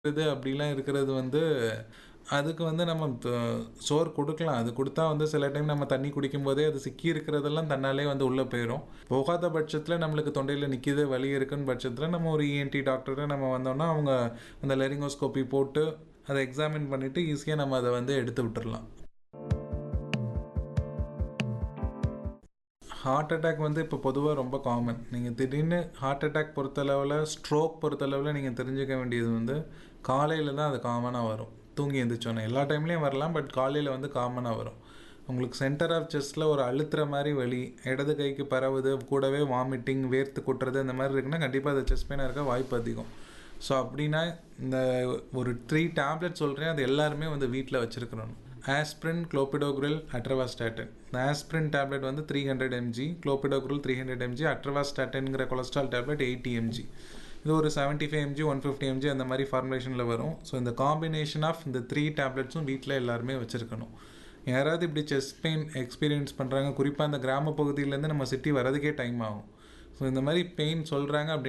இது அப்படிலாம் இருக்கிறது வந்து அதுக்கு வந்து நம்ம த சோறு குடுக்கலாம். அது குடுத்தா வந்து சில டைம் நம்ம தண்ணி குடிக்கும்போதே அது சிக்கி இருக்கிறதெல்லாம் தன்னாலே வந்து உள்ள போயிரும். போகாத பட்சத்தில நம்மளுக்கு தொண்டையில நிக்கிது, வலி இருக்குன்னு பட்சத்தில நம்ம ஒரு இஎன்டி டாக்டர்ட்ட நம்ம வந்தோம்னா, அவங்க அந்த லேரிங்கோஸ்கோப்பி போட்டு அத எக்ஸாமின் பண்ணிட்டு ஈஸியா நம்ம அத வந்து எடுத்து விட்டுறலாம். ஹார்ட் அட்டாக் வந்து இப்போ பொதுவா ரொம்ப காமன். நீங்க திடீர்னு ஹார்ட் அட்டாக் பொறுத்தளவுல, ஸ்ட்ரோக் பொறுத்தளவுல நீங்க தெரிஞ்சுக்க வேண்டியது வந்து, காலையில தான் அது காமனா வரும். தூங்கி எந்திரிச்சோனே. எல்லா டைம்லயும் வரலாம். பட் காலையில வந்து காமனா வரும். உங்களுக்கு சென்டர் ஆஃப் செஸ்ட்ல ஒரு அழுத்துற மாரி வலி, இடது கைக்கு பரவுது, கூடவே வாமிட்டிங், வேர்த்து கொட்டுறது இந்த மாரி இருக்குன்னா, கண்டிப்பா அது செஸ்ட் பெயினா இருக்க வாய்ப்பு அதிகம். ஸோ அப்படின்னா, இந்த ஒரு 3 டேப்லெட் சொல்றேன். அது எல்லாருமே வந்து வீட்ல வச்சிருக்கணும். Aspirin, clopidogrel, atorvastatin. இந்த ஆஸ்பிரின் டேப்லெட் வந்து 300 எம்ஜி, குளோபிடோகிரில் 300 எம்ஜி, அட்ரவாஸ்டாட்டின்ங்கிற கொலஸ்ட்ரால் டேப்லெட் 80 எம்ஜி. இது ஒரு 75 எம்ஜி, 150 எம்ஜி அந்த மாரி ஃபார்முலேஷன்ல வரும். ஸோ இந்த காம்பினேஷன் ஆஃப் இந்த 3 டேப்லெட்ஸும் வீட்ல எல்லாருமே வச்சிருக்கணும். யாராவது இப்படி செஸ்ட் பெயின் எக்ஸ்பீரியன்ஸ் பண்றாங்க, குறிப்பா இந்த கிராம பகுதியிலேருந்து நம்ம சிட்டி வரதுக்கே டைம் ஆகும். ஸோ இந்த மாரி பெயின் சொல்றாங்க அப்படி